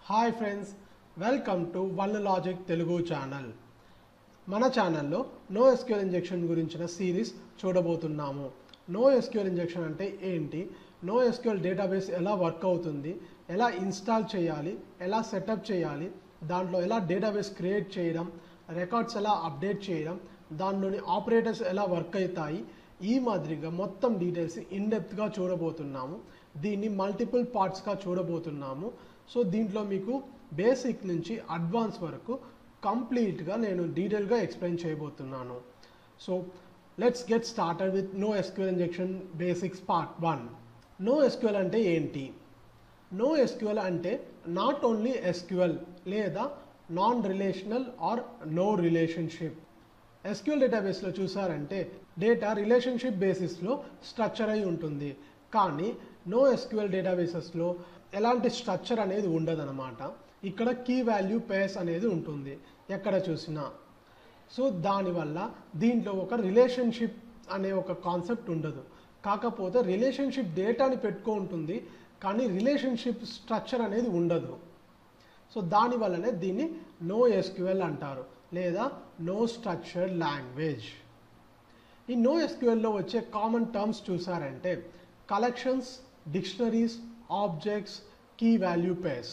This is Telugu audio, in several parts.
hi friends welcome to one logic Telugu channel మన ఛానల్లో నో ఎస్క్యూఎల్ ఇంజెక్షన్ గురించిన సిరీస్ చూడబోతున్నాము నో ఎస్క్యూఎల్ ఇంజెక్షన్ అంటే ఏంటి నో ఎస్క్యూఎల్ డేటాబేస్ ఎలా వర్క్ అవుతుంది ఎలా ఇన్స్టాల్ చేయాలి ఎలా సెటప్ చేయాలి దాంట్లో ఎలా డేటాబేస్ క్రియేట్ చేయడం రికార్డ్స్ ఎలా అప్డేట్ చేయడం దానిలోని ఆపరేటర్స్ ఎలా వర్క్ అవుతాయి ఈ మాదిరిగా మొత్తం డీటెయిల్స్ ఇన్డెప్త్గా చూడబోతున్నాము దీన్ని మల్టిపుల్ పార్ట్స్గా చూడబోతున్నాము సో దీంట్లో మీకు బేసిక్ నుంచి అడ్వాన్స్ వరకు కంప్లీట్గా నేను డీటెయిల్గా ఎక్స్ప్లెయిన్ చేయబోతున్నాను so let's get started with no SQL injection basics part one no SQL అంటే ఏంటి నో ఎస్క్యూఎల్ అంటే నాట్ ఓన్లీ ఎస్క్యూఎల్ లేదా non relational or no relationship SQL డేటాబేస్లో చూసారంటే డేటా రిలేషన్షిప్ బేసిస్లో స్ట్రక్చర్ అయి ఉంటుంది కానీ నో ఎస్క్యూఎల్ డేటాబేసెస్లో ఎలాంటి స్ట్రక్చర్ అనేది ఉండదన్నమాట ఇక్కడ కీ వాల్యూ పేస్ అనేది ఉంటుంది ఎక్కడ చూసినా సో దానివల్ల దీంట్లో ఒక రిలేషన్షిప్ అనే ఒక కాన్సెప్ట్ ఉండదు కాకపోతే రిలేషన్షిప్ డేటాని పెట్టుకో ఉంటుంది కానీ రిలేషన్షిప్ స్ట్రక్చర్ అనేది ఉండదు సో దానివల్లనే దీన్ని నో ఎస్క్యూఎల్ అంటారు లేదా నో స్ట్రక్చర్డ్ లాంగ్వేజ్ ఈ నో ఎస్క్యూఎల్లో వచ్చే కామన్ టర్మ్స్ చూసారంటే collections dictionaries objects key value pairs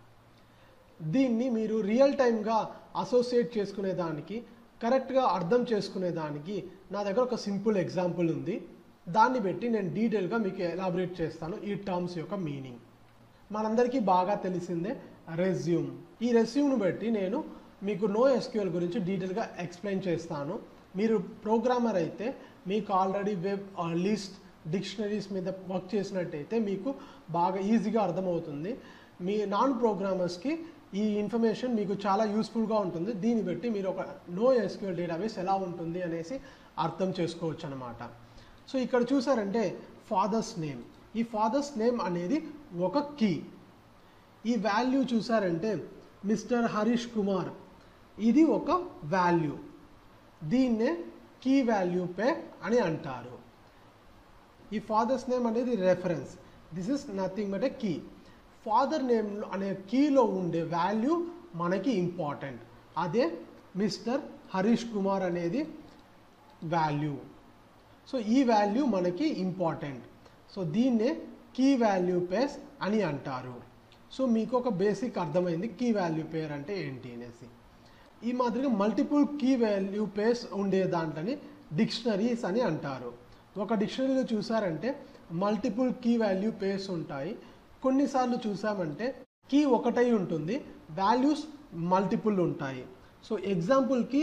దీన్ని మీరు రియల్ టైమ్గా అసోసియేట్ చేసుకునే దానికి కరెక్ట్గా అర్థం చేసుకునే దానికి నా దగ్గర ఒక సింపుల్ ఎగ్జాంపుల్ ఉంది దాన్ని బట్టి నేను డీటెయిల్గా మీకు ఎలాబరేట్ చేస్తాను ఈ టర్మ్స్ యొక్క మీనింగ్ మనందరికీ బాగా తెలిసిందే రెజ్యూమ్ ఈ రెజ్యూమ్ను బట్టి నేను మీకు నో ఎస్క్యూఎల్ గురించి డీటెయిల్గా ఎక్స్ప్లెయిన్ చేస్తాను మీరు ప్రోగ్రామర్ అయితే మీకు ఆల్రెడీ వెబ్ లిస్ట్ డిక్షనరీస్ మీద వర్క్ చేసినట్టయితే మీకు బాగా ఈజీగా అర్థమవుతుంది మీ నాన్ ప్రోగ్రామర్స్కి ఈ ఇన్ఫర్మేషన్ మీకు చాలా యూస్ఫుల్గా ఉంటుంది దీన్ని బట్టి మీరు ఒక నో ఎస్క్యూఎల్ డేటాబేస్ ఎలా ఉంటుంది అనేసి అర్థం చేసుకోవచ్చు అనమాట సో ఇక్కడ చూసారంటే ఫాదర్స్ నేమ్ ఈ ఫాదర్స్ నేమ్ అనేది ఒక కీ ఈ వాల్యూ చూసారంటే మిస్టర్ హరీష్ కుమార్ ఇది ఒక వాల్యూ దీన్నే కీ వాల్యూ పే అని అంటారు ఈ ఫాదర్స్ నేమ్ అనేది reference this is nothing but a key father name అనే కీలో ఉండే వాల్యూ మనకి ఇంపార్టెంట్ అదే మిస్టర్ హరీష్ కుమార్ అనేది వాల్యూ సో ఈ వాల్యూ మనకి ఇంపార్టెంట్ సో దీన్నే కీ వాల్యూ పేర్స్ అని అంటారు సో మీకు ఒక బేసిక్ అర్థమైంది కీ వాల్యూ పేర్ అంటే ఏంటి అనేసి ఈ మాదిరిగా మల్టిపుల్ కీ వాల్యూ పేర్స్ ఉండే దాంట్లని డిక్షనరీస్ అని అంటారు ఒక డిక్షనరీలో చూసారంటే మల్టిపుల్ కీ వాల్యూ పేర్స్ ఉంటాయి కొన్నిసార్లు చూసామంటే కీ ఒకటై ఉంటుంది వాల్యూస్ మల్టిపుల్ ఉంటాయి సో ఎగ్జాంపుల్కి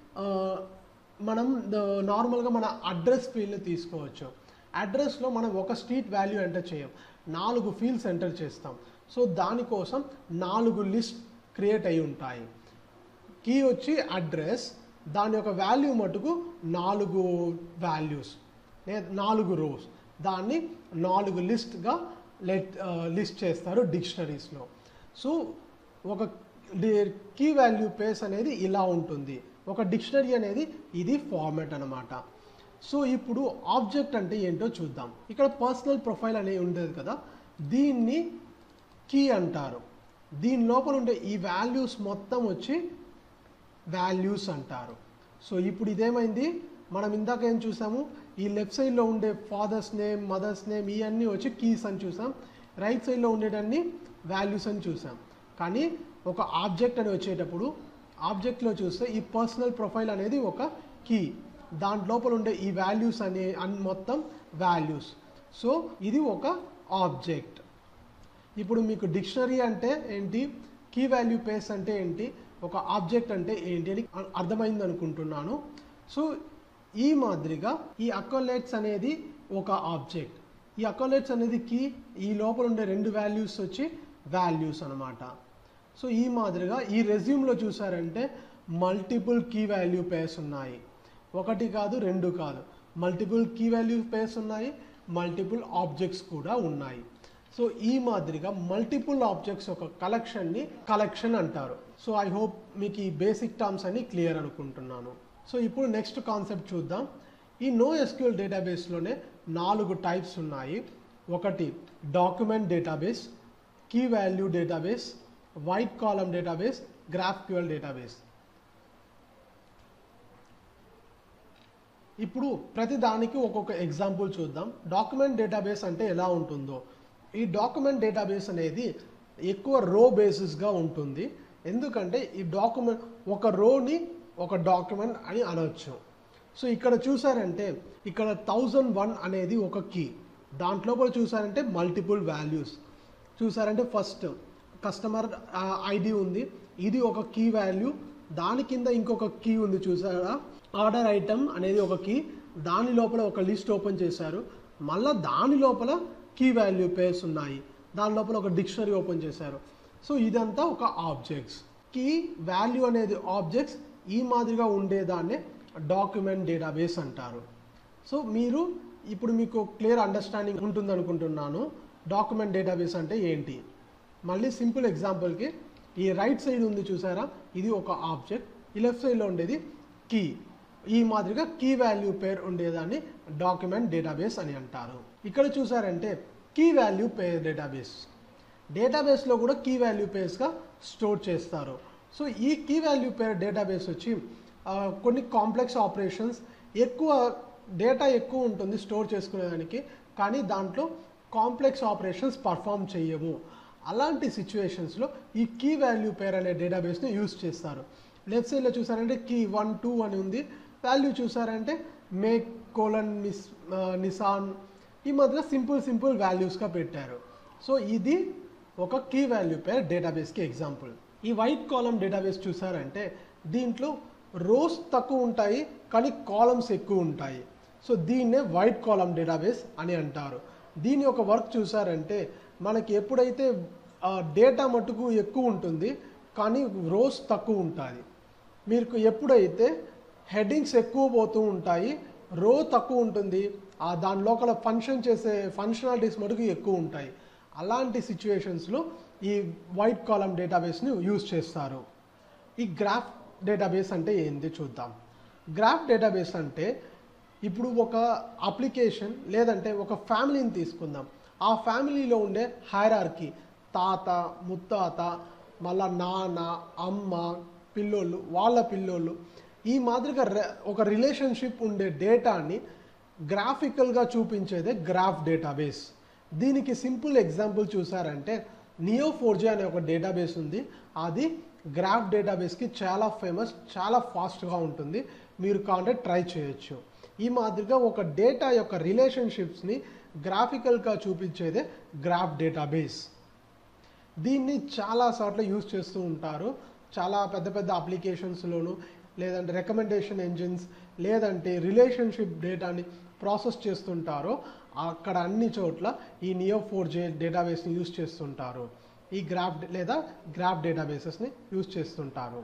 మనం నార్మల్గా మన అడ్రస్ ఫీల్డ్ తీసుకోవచ్చు అడ్రస్లో మనం ఒక స్ట్రీట్ వాల్యూ ఎంటర్ చేయం నాలుగు ఫీల్డ్స్ ఎంటర్ చేస్తాం సో దానికోసం నాలుగు లిస్ట్ క్రియేట్ అయి ఉంటాయి కీ వచ్చి అడ్రస్ దాని యొక్క వాల్యూ మటుకు నాలుగు వాల్యూస్ లేదా నాలుగు రోస్ దాన్ని నాలుగు లిస్ట్గా లెట్ లిస్ట్ చేస్తారు డిక్షనరీస్లో సో ఒక కీ వాల్యూ పేస్ అనేది ఇలా ఉంటుంది ఒక డిక్షనరీ అనేది ఇది ఫార్మాట్ అనమాట సో ఇప్పుడు ఆబ్జెక్ట్ అంటే ఏంటో చూద్దాం ఇక్కడ పర్సనల్ ప్రొఫైల్ అనేది ఉండేది కదా దీన్ని కీ అంటారు దీని లోపల ఉండే ఈ వాల్యూస్ మొత్తం వచ్చి వాల్యూస్ అంటారు సో ఇప్పుడు ఇదేమైంది మనం ఇందాక ఏం చూసాము ఈ లెఫ్ట్ సైడ్లో ఉండే ఫాదర్స్ నేమ్ మదర్స్ నేమ్ ఇవన్నీ వచ్చి కీస్ అని చూసాం రైట్ సైడ్లో ఉండేటన్ని వాల్యూస్ అని చూసాం కానీ ఒక ఆబ్జెక్ట్ అని వచ్చేటప్పుడు ఆబ్జెక్ట్లో చూస్తే ఈ పర్సనల్ ప్రొఫైల్ అనేది ఒక కీ దాంట్ లోపల ఉండే ఈ వాల్యూస్ అనే అన్ మొత్తం వాల్యూస్ సో ఇది ఒక ఆబ్జెక్ట్ ఇప్పుడు మీకు డిక్షనరీ అంటే ఏంటి కీ వాల్యూ పేస్ అంటే ఏంటి ఒక ఆబ్జెక్ట్ అంటే ఏంటి అని అర్థమైంది అనుకుంటున్నాను సో ఈ మాదిరిగా ఈ అకోలేట్స్ అనేది ఒక ఆబ్జెక్ట్ ఈ అకోలేట్స్ అనేది కీ ఈ లోపల ఉండే రెండు వాల్యూస్ వచ్చి వాల్యూస్ అనమాట సో ఈ మాదిరిగా ఈ రెజ్యూమ్లో చూసారంటే మల్టిపుల్ కీ వాల్యూ పేర్స్ ఉన్నాయి ఒకటి కాదు రెండు కాదు మల్టిపుల్ కీ వాల్యూ పేర్స్ ఉన్నాయి మల్టిపుల్ ఆబ్జెక్ట్స్ కూడా ఉన్నాయి సో ఈ మాదిరిగా మల్టిపుల్ ఆబ్జెక్ట్స్ ఒక కలెక్షన్ని కలెక్షన్ అంటారు సో ఐ హోప్ మీకు ఈ బేసిక్ టర్మ్స్ అని క్లియర్ అనుకుంటున్నాను సో ఇప్పుడు నెక్స్ట్ కాన్సెప్ట్ చూద్దాం ఈ నో ఎస్క్యూఎల్ డేటాబేస్లోనే నాలుగు టైప్స్ ఉన్నాయి ఒకటి document database key value database wide column database GraphQL database ఇప్పుడు ప్రతి దానికి ఒక్కొక్క ఎగ్జాంపుల్ చూద్దాం డాక్యుమెంట్ డేటాబేస్ అంటే ఎలా ఉంటుందో ఈ డాక్యుమెంట్ డేటాబేస్ అనేది ఎక్కువ రో బేసిస్గా ఉంటుంది ఎందుకంటే ఈ డాక్యుమెంట్ ఒక రోని ఒక డాక్యుమెంట్ అని అనవచ్చు సో ఇక్కడ చూసారంటే ఇక్కడ థౌజండ్ వన్ అనేది ఒక కీ దాంట్లో కూడా చూసారంటే మల్టిపుల్ వాల్యూస్ చూసారంటే ఫస్ట్ కస్టమర్ ఐడి ఉంది ఇది ఒక కీ వాల్యూ దాని కింద ఇంకొక కీ ఉంది చూసారా ఆర్డర్ ఐటమ్ అనేది ఒక కీ దాని లోపల ఒక లిస్ట్ ఓపెన్ చేశారు మళ్ళీ దాని లోపల కీ వాల్యూ పేర్స్ ఉన్నాయి దాని లోపల ఒక డిక్షనరీ ఓపెన్ చేశారు సో ఇదంతా ఒక ఆబ్జెక్ట్స్ కీ వాల్యూ అనేది ఆబ్జెక్ట్స్ ఈ మాదిరిగా ఉండేదాన్నే డాక్యుమెంట్ డేటాబేస్ అంటారు సో మీరు ఇప్పుడు మీకు క్లియర్ అండర్స్టాండింగ్ ఉంటుంది అనుకుంటున్నాను డాక్యుమెంట్ డేటాబేస్ అంటే ఏంటి మళ్ళీ సింపుల్ ఎగ్జాంపుల్కి ఈ రైట్ సైడ్ ఉంది చూసారా ఇది ఒక ఆబ్జెక్ట్ ఈ లెఫ్ట్ సైడ్లో ఉండేది కీ ఈ మాదిరిగా కీ వాల్యూ పేర్ ఉండేదాన్ని డాక్యుమెంట్ డేటాబేస్ అని అంటారు ఇక్కడ చూసారంటే కీ వాల్యూ పేర్ డేటాబేస్ డేటాబేస్లో కూడా కీ వాల్యూ పేర్స్గా స్టోర్ చేస్తారు సో ఈ కీ వాల్యూ పేర్ డేటాబేస్ వచ్చి ఆ, కొన్ని కాంప్లెక్స్ ఆపరేషన్స్ ఎక్కువ డేటా ఎక్కువ ఉంటుంది స్టోర్ చేసుకునేదానికి కానీ దాంట్లో కాంప్లెక్స్ ఆపరేషన్స్ పర్ఫామ్ చేయము అలాంటి సిచ్యువేషన్స్లో ఈ కీ వాల్యూ పేర్ అనే డేటాబేస్ని యూజ్ చేస్తారు లెఫ్ట్ సైడ్లో చూసారంటే కీ వన్ టూ అని ఉంది వాల్యూ చూసారంటే మేక్ కోలన్ మిస్ నిసాన్ ఈ మధ్య సింపుల్ సింపుల్ వాల్యూస్గా పెట్టారు సో ఇది ఒక కీ వాల్యూ పేర్ డేటాబేస్కి ఎగ్జాంపుల్ ఈ వైట్ కాలమ్ డేటాబేస్ చూసారంటే దీంట్లో రోస్ తక్కువ ఉంటాయి కానీ కాలమ్స్ ఎక్కువ ఉంటాయి సో దీన్నే వైట్ కాలమ్ డేటాబేస్ అని అంటారు దీని యొక్క వర్క్ చూసారంటే మనకి ఎప్పుడైతే డేటా మటుకు ఎక్కువ ఉంటుంది కానీ రోస్ తక్కువ ఉంటుంది మీకు ఎప్పుడైతే హెడ్డింగ్స్ ఎక్కువ పోతూ ఉంటాయి రో తక్కువ ఉంటుంది ఆ దాని లోపల ఫంక్షన్ చేసే ఫంక్షనాలిటీస్ మటుకు ఎక్కువ ఉంటాయి అలాంటి సిచ్యువేషన్స్లో ఈ వైట్ కాలమ్ డేటాబేస్ని యూజ్ చేస్తారు ఈ గ్రాఫ్ డేటాబేస్ అంటే ఏంది చూద్దాం గ్రాఫ్ డేటాబేస్ అంటే ఇప్పుడు ఒక అప్లికేషన్ లేదంటే ఒక ఫ్యామిలీని తీసుకుందాం ఆ ఫ్యామిలీలో ఉండే హైరార్కీ తాత ముత్తాత మళ్ళా నాన్న అమ్మ పిల్లోళ్ళు వాళ్ళ పిల్లోళ్ళు ఈ మాదిరిగా రె- ఒక రిలేషన్షిప్ ఉండే డేటాని గ్రాఫికల్గా చూపించేదే గ్రాఫ్ డేటాబేస్ దీనికి సింపుల్ ఎగ్జాంపుల్ చూసారంటే నియో ఫోర్జే అనే ఒక డేటాబేస్ ఉంది అది గ్రాఫ్ డేటాబేస్కి చాలా ఫేమస్ చాలా ఫాస్ట్గా ఉంటుంది మీరు కావాలంటే ట్రై చేయొచ్చు ఈ మాదిరిగా ఒక డేటా యొక్క రిలేషన్షిప్స్ని గ్రాఫికల్గా చూపించేదే గ్రాఫ్ డేటాబేస్ దీన్ని చాలా సార్లు యూజ్ చేస్తూ ఉంటారు చాలా పెద్ద పెద్ద అప్లికేషన్స్లోను లేదంటే రికమెండేషన్ ఎంజిన్స్ లేదంటే రిలేషన్షిప్ డేటాని ప్రాసెస్ చేస్తుంటారో అక్కడ అన్ని చోట్ల ఈ నియో ఫోర్ జే డేటాబేస్ని యూజ్ చేస్తుంటారు ఈ గ్రాఫ్ లేదా గ్రాఫ్ డేటాబేసెస్ని యూజ్ చేస్తుంటారు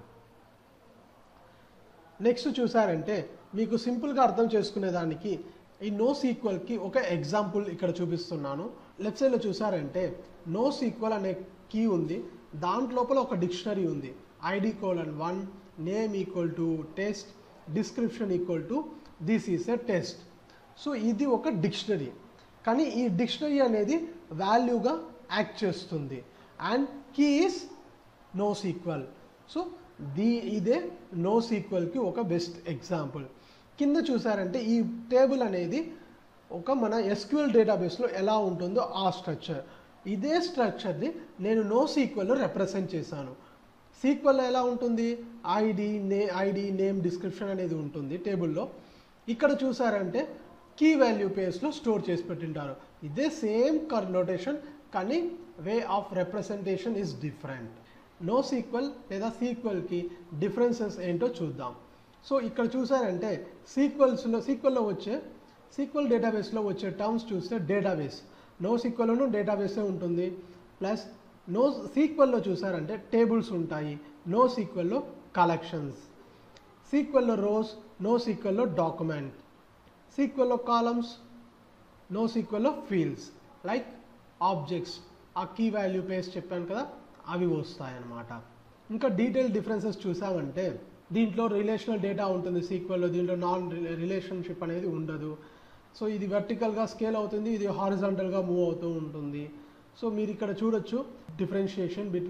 నెక్స్ట్ చూసారంటే మీకు సింపుల్గా అర్థం చేసుకునేదానికి ఈ నో సీక్వల్కి ఒక ఎగ్జాంపుల్ ఇక్కడ చూపిస్తున్నాను లెఫ్ట్ సైడ్లో చూసారంటే నో సీక్వల్ అనే కీ ఉంది దాంట్లోపల ఒక డిక్షనరీ ఉంది ID colon one name equal to test description equal to this is a test so ఇది ఒక డిక్షనరీ కానీ ఈ డిక్షనరీ అనేది వాల్యూగా యాక్ట్ చేస్తుంది and key is no SQL so దీ ఇదే నో సీక్వల్కి ఒక బెస్ట్ ఎగ్జాంపుల్ కింద చూసారంటే ఈ టేబుల్ అనేది ఒక మన ఎస్క్యూఎల్ డేటాబేస్లో ఎలా ఉంటుందో ఆ స్ట్రక్చర్ ఇదే స్ట్రక్చర్ని నేను నో సీక్వెల్లో రిప్రజెంట్ చేశాను సీక్వెల్ ఎలా ఉంటుంది ఐడి నే ఐడి నేమ్ డిస్క్రిప్షన్ అనేది ఉంటుంది టేబుల్లో ఇక్కడ చూసారంటే కీ వాల్యూ పేస్లో స్టోర్ చేసి పెట్టింటారు ఇదే సేమ్ నోటేషన్ కానీ way of representation is different no SQL లేదా సీక్వెల్కి డిఫరెన్సెస్ ఏంటో చూద్దాం సో ఇక్కడ చూసారంటే సీక్వెల్స్లో సీక్వెల్లో వచ్చే సీక్వెల్ డేటాబేస్లో వచ్చే టర్మ్స్ చూస్తే డేటాబేస్ నో సీక్వెల్లోనూ డేటాబేసే ఉంటుంది ప్లస్ నో సీక్వెల్లో చూసారంటే టేబుల్స్ ఉంటాయి నో సీక్వెల్లో కలెక్షన్స్ సీక్వెల్లో రోస్ నో సీక్వెల్లో డాక్యుమెంట్ సీక్వెల్లో కాలమ్స్ నో సీక్వెల్లో ఫీల్డ్స్ లైక్ ఆబ్జెక్ట్స్ ఆ కీ వాల్యూ పేస్ చెప్పాను కదా అవి వస్తాయన్నమాట ఇంకా డీటెయిల్ డిఫరెన్సెస్ చూసామంటే దీంట్లో రిలేషనల్ డేటా ఉంటుంది సీక్వెల్లో దీంట్లో నాన్ రిలేషన్షిప్ అనేది ఉండదు సో ఇది వర్టికల్గా స్కేల్ అవుతుంది ఇది హారిజాంటల్గా మూవ్ అవుతూ ఉంటుంది సో మీరు ఇక్కడ చూడొచ్చు differentiation between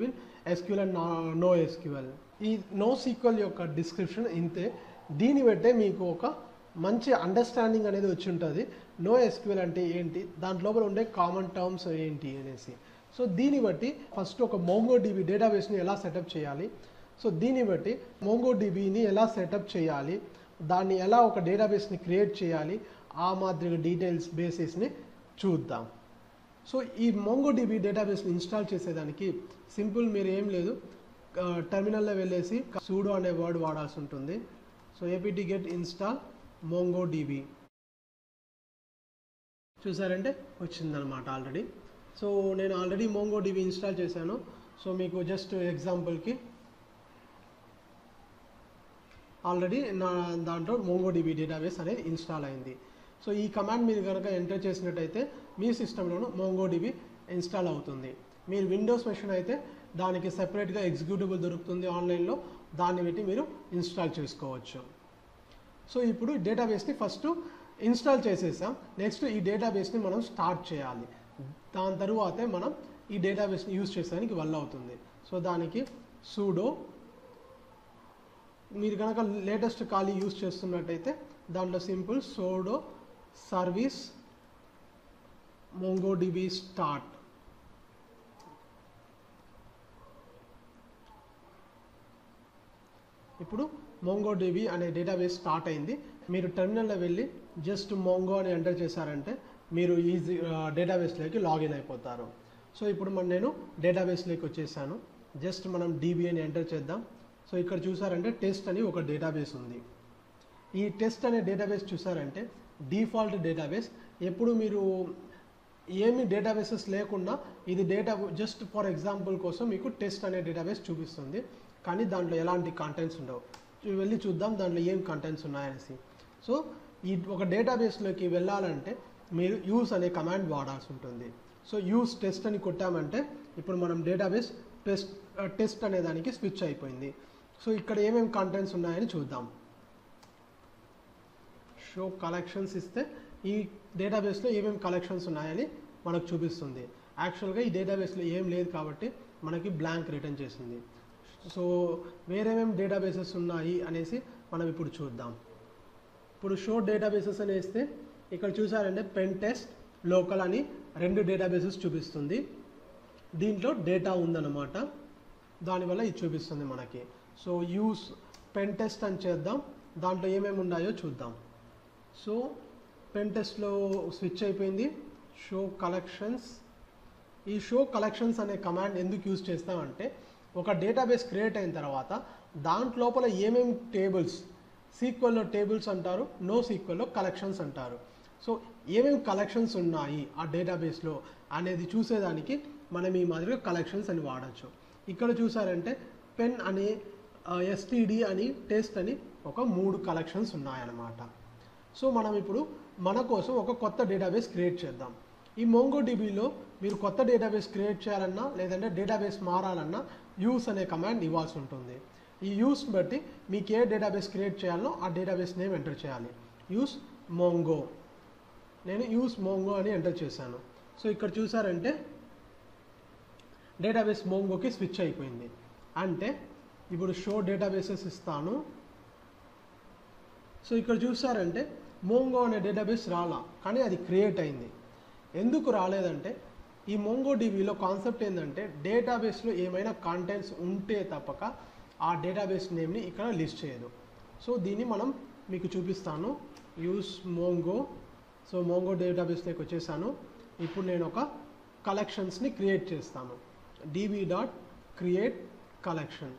SQL and no SQL ఈ నో సీక్వెల్ యొక్క డిస్క్రిప్షన్ ఇంతే దీన్ని బట్టే మీకు ఒక మంచి అండర్స్టాండింగ్ అనేది వచ్చి ఉంటుంది నో ఎస్క్యూఎల్ అంటే ఏంటి దాంట్ లోపల ఉండే కామన్ టర్మ్స్ ఏంటి అనేసి సో దీన్ని బట్టి ఫస్ట్ ఒక మోంగో డీబీ డేటాబేస్ని ఎలా సెటప్ చేయాలి సో దీన్ని బట్టి మోంగో డీబీని ఎలా సెటప్ చేయాలి దాన్ని ఎలా ఒక డేటాబేస్ని క్రియేట్ చేయాలి ఆ మాదిరిగా డీటెయిల్స్ బేసిస్ని చూద్దాం సో ఈ మోంగో డీబీ డేటాబేస్ని ఇన్స్టాల్ చేసేదానికి సింపుల్ మీరు ఏం లేదు టెర్మినల్లో వెళ్ళేసి సూడో అనే వర్డ్ వాడాల్సి ఉంటుంది so APT get install Mongo DB చూసారంటే వచ్చిందనమాట ఆల్రెడీ సో నేను ఆల్రెడీ మోంగో డీబీ ఇన్స్టాల్ చేశాను సో మీకు జస్ట్ ఎగ్జాంపుల్కి ఆల్రెడీ నా దాంట్లో మోంగో డీబీ డేటాబేస్ అనేది ఇన్స్టాల్ అయింది సో ఈ కమాండ్ మీరు కనుక ఎంటర్ చేసినట్టయితే మీ సిస్టంలోనూ మోంగో డీబీ ఇన్స్టాల్ అవుతుంది మీరు విండోస్ మెషిన్ అయితే దానికి సెపరేట్గా ఎగ్జిక్యూటిబుల్ దొరుకుతుంది ఆన్లైన్లో దాన్ని పెట్టి మీరు ఇన్స్టాల్ చేసుకోవచ్చు సో ఇప్పుడు డేటాబేస్ని ఫస్ట్ ఇన్స్టాల్ చేసేసాం నెక్స్ట్ ఈ డేటాబేస్ని మనం స్టార్ట్ చేయాలి దాని తరువాతే మనం ఈ డేటాబేస్ని యూజ్ చేసేదానికి వల్ల అవుతుంది సో దానికి సూడో మీరు కనుక లేటెస్ట్ ఖాళీ యూజ్ చేస్తున్నట్టయితే దాంట్లో simple sudo service MongoDB start ఇప్పుడు మోంగోడిబి అనే డేటాబేస్ స్టార్ట్ అయింది మీరు టెర్మినల్లో వెళ్ళి జస్ట్ మోంగో అని ఎంటర్ చేశారంటే మీరు ఈజీ డేటాబేస్లోకి లాగిన్ అయిపోతారు సో ఇప్పుడు మన నేను డేటాబేస్లోకి వచ్చేసాను జస్ట్ మనం డీబీ అని ఎంటర్ చేద్దాం సో ఇక్కడ చూసారంటే టెస్ట్ అని ఒక డేటాబేస్ ఉంది ఈ టెస్ట్ అనే డేటాబేస్ చూసారంటే డిఫాల్ట్ డేటాబేస్ ఎప్పుడు మీరు ఏమి డేటాబేసెస్ లేకుండా ఇది డేటా జస్ట్ ఫర్ ఎగ్జాంపుల్ కోసం మీకు టెస్ట్ అనే డేటాబేస్ చూపిస్తుంది కానీ దాంట్లో ఎలాంటి కంటెంట్స్ ఉండవు చూ- వెళ్ళి చూద్దాం దాంట్లో ఏం కంటెంట్స్ ఉన్నాయనేసి సో ఈ ఒక డేటాబేస్లోకి వెళ్ళాలంటే మీరు యూస్ అనే కమాండ్ వాడాల్సి ఉంటుంది సో యూస్ టెస్ట్ అని కొట్టామంటే ఇప్పుడు మనం డేటాబేస్ టెస్ట్ టెస్ట్ అనే దానికి స్విచ్ అయిపోయింది సో ఇక్కడ ఏమేమి కంటెంట్స్ ఉన్నాయని చూద్దాం షో కలెక్షన్స్ ఇస్తే ఈ డేటాబేస్లో ఏమేమి కలెక్షన్స్ ఉన్నాయని మనకు చూపిస్తుంది యాక్చువల్గా ఈ డేటాబేస్లో ఏం లేదు కాబట్టి మనకి బ్లాంక్ రిటర్న్ చేసింది సో వేరేమేమి డేటాబేసెస్ ఉన్నాయి అనేసి మనం ఇప్పుడు చూద్దాం ఇప్పుడు షో డేటాబేసెస్ అని వేస్తే ఇక్కడ చూసారంటే పెన్ టెస్ట్ లోకల్ అని రెండు డేటాబేసెస్ చూపిస్తుంది దీంట్లో డేటా ఉందన్నమాట దానివల్ల ఇది చూపిస్తుంది మనకి సో యూస్ పెన్ టెస్ట్ అని చేద్దాం దాంట్లో ఏమేమి ఉన్నాయో చూద్దాం సో పెన్ టెస్ట్లో స్విచ్ అయిపోయింది షో కలెక్షన్స్ ఈ షో కలెక్షన్స్ అనే కమాండ్ ఎందుకు యూజ్ చేస్తామంటే ఒక డేటాబేస్ క్రియేట్ అయిన తర్వాత దాంట్ లోపల ఏమేమి టేబుల్స్ సీక్వెల్లో టేబుల్స్ అంటారు నో సీక్వెల్లో కలెక్షన్స్ అంటారు సో ఏమేమి కలెక్షన్స్ ఉన్నాయి ఆ డేటాబేస్లో అనేది చూసేదానికి మనం ఈ మాదిరిగా కలెక్షన్స్ అని వాడచ్చు ఇక్కడ చూసారంటే పెన్ అనే ఎస్టీడి అని టెస్ట్ అని ఒక మూడు కలెక్షన్స్ ఉన్నాయన్నమాట సో మనం ఇప్పుడు మన కోసం ఒక కొత్త డేటాబేస్ క్రియేట్ చేద్దాం ఈ మోంగో డిబిలో మీరు కొత్త డేటాబేస్ క్రియేట్ చేయాలన్నా లేదంటే డేటాబేస్ మారాలన్నా యూస్ అనే కమాండ్ ఇవ్వాల్సి ఉంటుంది ఈ యూస్ బట్టి మీకు ఏ డేటాబేస్ క్రియేట్ చేయాలో ఆ డేటాబేస్ నేమ్ ఎంటర్ చేయాలి యూస్ మోంగో నేను యూస్ మోంగో అని ఎంటర్ చేశాను సో ఇక్కడ చూసారంటే డేటాబేస్ మోంగోకి స్విచ్ అయిపోయింది అంటే ఇప్పుడు షో డేటాబేసెస్ ఇస్తాను సో ఇక్కడ చూసారంటే మోంగో అనే డేటాబేస్ రాలా కానీ అది క్రియేట్ అయింది ఎందుకు రాలేదంటే ఈ మోంగో డిబిలో కాన్సెప్ట్ ఏంటంటే డేటాబేస్లో ఏమైనా కంటెంట్స్ ఉంటే తప్పక ఆ డేటాబేస్ నేమ్ని ఇక్కడ లిస్ట్ చేయదు సో దీన్ని మనం మీకు చూపిస్తాను యూస్ మోంగో సో మోంగో డేటాబేస్లోకి వచ్చేసాను ఇప్పుడు నేను ఒక కలెక్షన్స్ని క్రియేట్ చేస్తాను DB dot create collection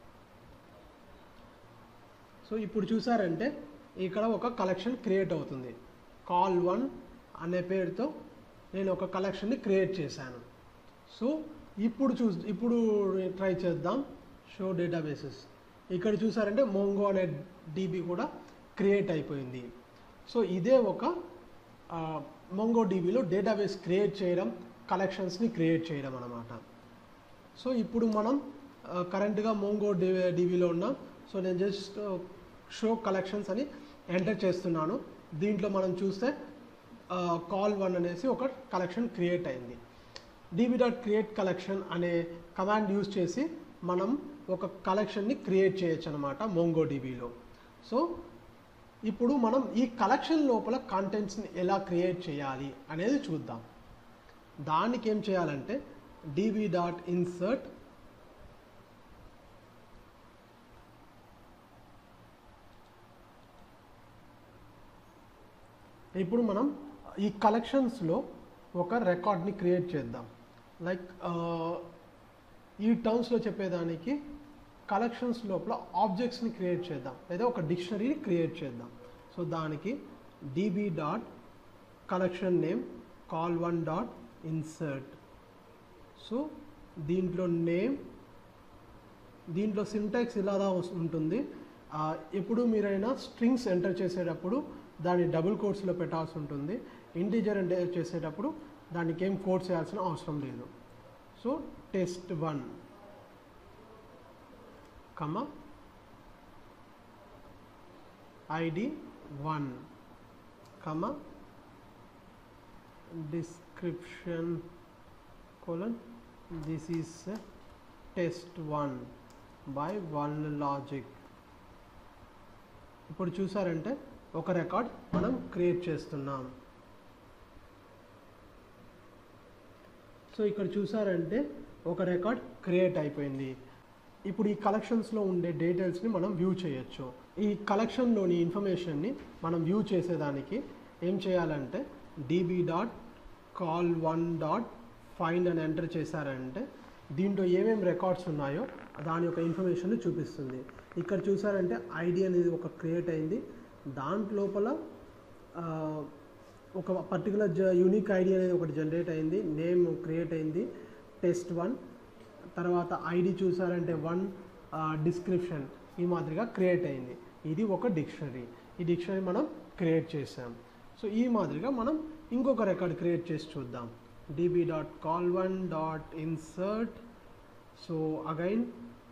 so ఇప్పుడు చూసారంటే ఇక్కడ ఒక కలెక్షన్ క్రియేట్ అవుతుంది కాల్ వన్ అనే పేరుతో నేను ఒక కలెక్షన్ని క్రియేట్ చేశాను సో ఇప్పుడు చూ ఇప్పుడు ట్రై చేద్దాం షో డేటాబేసెస్ ఇక్కడ చూసారంటే మోంగో అనే డీబీ కూడా క్రియేట్ అయిపోయింది సో ఇదే ఒక మోంగో డీబీలో డేటాబేస్ క్రియేట్ చేయడం కలెక్షన్స్ని క్రియేట్ చేయడం అనమాట సో ఇప్పుడు మనం కరెంట్గా మోంగో డి డివిలో ఉన్నాం సో నేను జస్ట్ షో కలెక్షన్స్ అని ఎంటర్ చేస్తున్నాను దీంట్లో మనం చూస్తే కాల్ వన్ అనేసి ఒక కలెక్షన్ క్రియేట్ అయింది డిబి డాట్ క్రియేట్ కలెక్షన్ అనే కమాండ్ యూజ్ చేసి మనం ఒక కలెక్షన్ని క్రియేట్ చేయొచ్చు అనమాట మోంగోడిబిలో సో ఇప్పుడు మనం ఈ కలెక్షన్ లోపల కంటెంట్స్ని ఎలా క్రియేట్ చేయాలి అనేది చూద్దాం దానికి ఏం చేయాలంటే డిబి డాట్ ఇన్సర్ట్ ఇప్పుడు మనం ఈ కలెక్షన్స్లో ఒక రికార్డ్ని క్రియేట్ చేద్దాం లైక్ ఈ టర్మ్స్లో చెప్పేదానికి కలెక్షన్స్ లోపల ఆబ్జెక్ట్స్ని క్రియేట్ చేద్దాం లేదా ఒక డిక్షనరీని క్రియేట్ చేద్దాం సో దానికి DB dot collection name call one dot insert so దీంట్లో నేమ్ దీంట్లో సింటాక్స్ ఇలాగా ఉంటుంది ఆ, ఎప్పుడు మీరైనా స్ట్రింగ్స్ ఎంటర్ చేసేటప్పుడు దాన్ని డబుల్ కోట్స్లో పెట్టాల్సి ఉంటుంది ఇంటీజర్ ఎంటర్ చేసేటప్పుడు దానికి ఏం కోడ్స్ చేయాల్సిన అవసరం లేదు so test one comma ID one comma description colon this is uh, test 1 by one logic ఇప్పుడు చూసారంటే ఒక రికార్డ్ మనం క్రియేట్ చేస్తున్నాం సో ఇక్కడ చూసారంటే ఒక రికార్డ్ క్రియేట్ అయిపోయింది ఇప్పుడు ఈ కలెక్షన్స్లో ఉండే డీటెయిల్స్ని మనం వ్యూ చేయొచ్చు ఈ కలెక్షన్లోని ఇన్ఫర్మేషన్ని మనం వ్యూ చేసేదానికి ఏం చేయాలంటే DB dot call one dot find అని ఎంటర్ చేశారంటే దీంట్లో ఏమేమి రికార్డ్స్ ఉన్నాయో దాని యొక్క ఇన్ఫర్మేషన్ చూపిస్తుంది ఇక్కడ చూసారంటే ఐడి అనేది ఒక క్రియేట్ అయింది దాంట్లోపల ఆ, ఒక పర్టికులర్ జ యూనిక్ ఐడి అనేది ఒకటి జనరేట్ అయింది నేమ్ క్రియేట్ అయింది టెస్ట్ వన్ తర్వాత ఐడి చూసారంటే వన్ డిస్క్రిప్షన్ ఈ మాదిరిగా క్రియేట్ అయింది ఇది ఒక డిక్షనరీ ఈ డిక్షనరీ మనం క్రియేట్ చేసాం సో ఈ మాదిరిగా మనం ఇంకొక రికార్డ్ క్రియేట్ చేసి చూద్దాం DB dot call one dot insert so again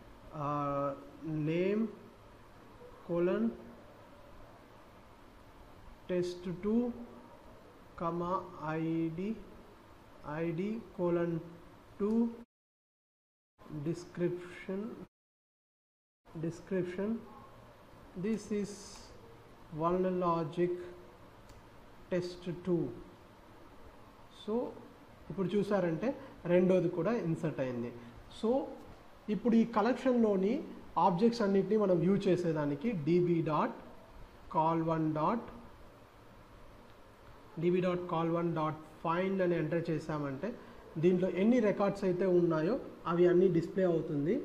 name colon test two comma id id colon 2 description description this is one logic test 2 so ఇప్పుడు చూసారంటే రెండోది కూడా ఇన్సర్ట్ అయింది సో ఇప్పుడు ఈ కలెక్షన్లోని ఆబ్జెక్ట్స్ అన్నిటిని మనం వ్యూ చేసేదానికి DB dot call one dot DB dot call one dot find అని ఎంటర్ చేసామంటే దీంట్లో ఎన్ని రికార్డ్స్ అయితే ఉన్నాయో అవి అన్నీ డిస్ప్లే అవుతుంది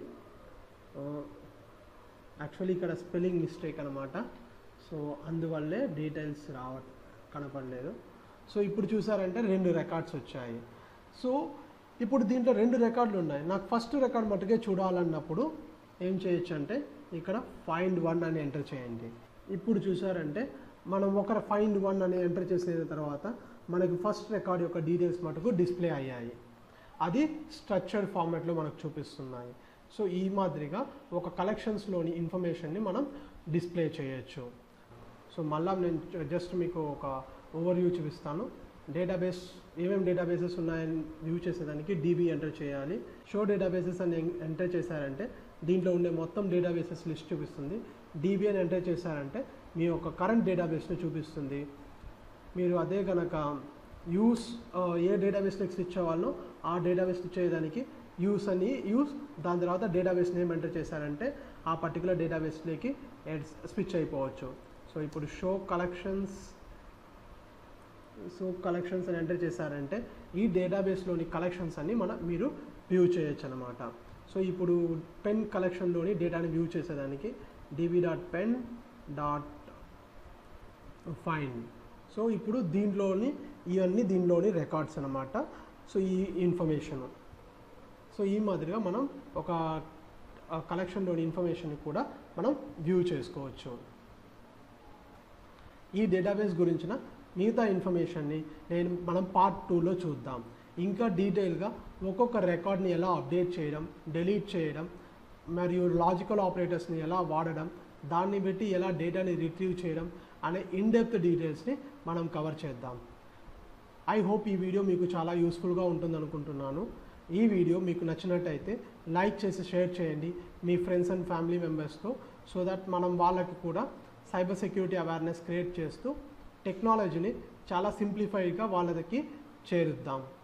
యాక్చువల్లీ ఇక్కడ స్పెల్లింగ్ మిస్టేక్ అనమాట సో అందువల్లే డీటెయిల్స్ రావ కనపడలేదు సో ఇప్పుడు చూసారంటే రెండు రికార్డ్స్ వచ్చాయి సో ఇప్పుడు దీంట్లో రెండు రికార్డులు ఉన్నాయి నాకు ఫస్ట్ రికార్డ్ మట్టుకే చూడాలన్నప్పుడు ఏం చేయొచ్చు అంటే ఇక్కడ ఫైండ్ వన్ అని ఎంటర్ చేయండి ఇప్పుడు చూసారంటే మనం ఒక ఫైండ్ వన్ అని ఎంటర్ చేసిన తర్వాత మనకి ఫస్ట్ రికార్డ్ యొక్క డీటెయిల్స్ మటుకు డిస్ప్లే అయ్యాయి అది స్ట్రక్చర్డ్ ఫార్మాట్లో మనకు చూపిస్తున్నాయి సో ఈ మాదిరిగా ఒక కలెక్షన్స్లోని ఇన్ఫర్మేషన్ని మనం డిస్ప్లే చేయొచ్చు సో మళ్ళా నేను జస్ట్ మీకు ఒక ఓవర్వ్యూ చూపిస్తాను డేటాబేస్ ఏమేమి డేటాబేసెస్ ఉన్నాయని వ్యూ చేసేదానికి డీబీ ఎంటర్ చేయాలి షో డేటాబేసెస్ అని ఎంటర్ చేశారంటే దీంట్లో ఉండే మొత్తం డేటాబేసెస్ లిస్ట్ చూపిస్తుంది డీబీ అని ఎంటర్ చేశారంటే మీ యొక్క కరెంట్ డేటాబేస్ని చూపిస్తుంది మీరు అదే కనుక యూస్ ఏ డేటాబేస్ నెక్స్ట్ ఇచ్చేవాళ్ళో ఆ డేటాబేస్ ఇచ్చేదానికి యూస్ అని యూస్ దాని తర్వాత డేటాబేస్ నేమ్ ఎంటర్ చేశారంటే ఆ పర్టికులర్ డేటాబేస్లోకి స్విచ్ అయిపోవచ్చు సో ఇప్పుడు షో కలెక్షన్స్ సో కలెక్షన్స్ అని ఎంటర్ చేశారంటే ఈ డేటాబేస్లోని కలెక్షన్స్ అన్ని మన మీరు వ్యూ చేయొచ్చు అనమాట సో ఇప్పుడు పెన్ కలెక్షన్లోని డేటాని వ్యూ చేసేదానికి DB dot pen dot find so ఇప్పుడు దీంట్లోని ఇవన్నీ దీనిలోని రికార్డ్స్ అనమాట సో ఈ ఇన్ఫర్మేషన్ సో ఈ మాదిరిగా మనం ఒక కలెక్షన్లోని ఇన్ఫర్మేషన్ కూడా మనం వ్యూ చేసుకోవచ్చు ఈ డేటాబేస్ గురించిన మిగతా ఇన్ఫర్మేషన్ని నేను మనం పార్ట్ టూలో చూద్దాం ఇంకా డీటెయిల్గా ఒక్కొక్క రికార్డ్ని ఎలా అప్డేట్ చేయడం డిలీట్ చేయడం మరియు లాజికల్ ఆపరేటర్స్ని ఎలా వాడడం దాన్ని బట్టి ఎలా డేటాని రిట్రీవ్ చేయడం అనే ఇన్డెప్త్ డీటెయిల్స్ని మనం కవర్ చేద్దాం ఐ హోప్ ఈ వీడియో మీకు చాలా యూస్ఫుల్గా ఉంటుంది అనుకుంటున్నాను ఈ వీడియో మీకు నచ్చినట్టయితే లైక్ చేసి షేర్ చేయండి మీ ఫ్రెండ్స్ అండ్ ఫ్యామిలీ మెంబర్స్తో సో దట్ మనం వాళ్ళకి కూడా సైబర్ సెక్యూరిటీ అవేర్నెస్ క్రియేట్ చేస్తూ టెక్నాలజీని చాలా సింప్లిఫైడ్గా వాళ్ళకి చేరుద్దాం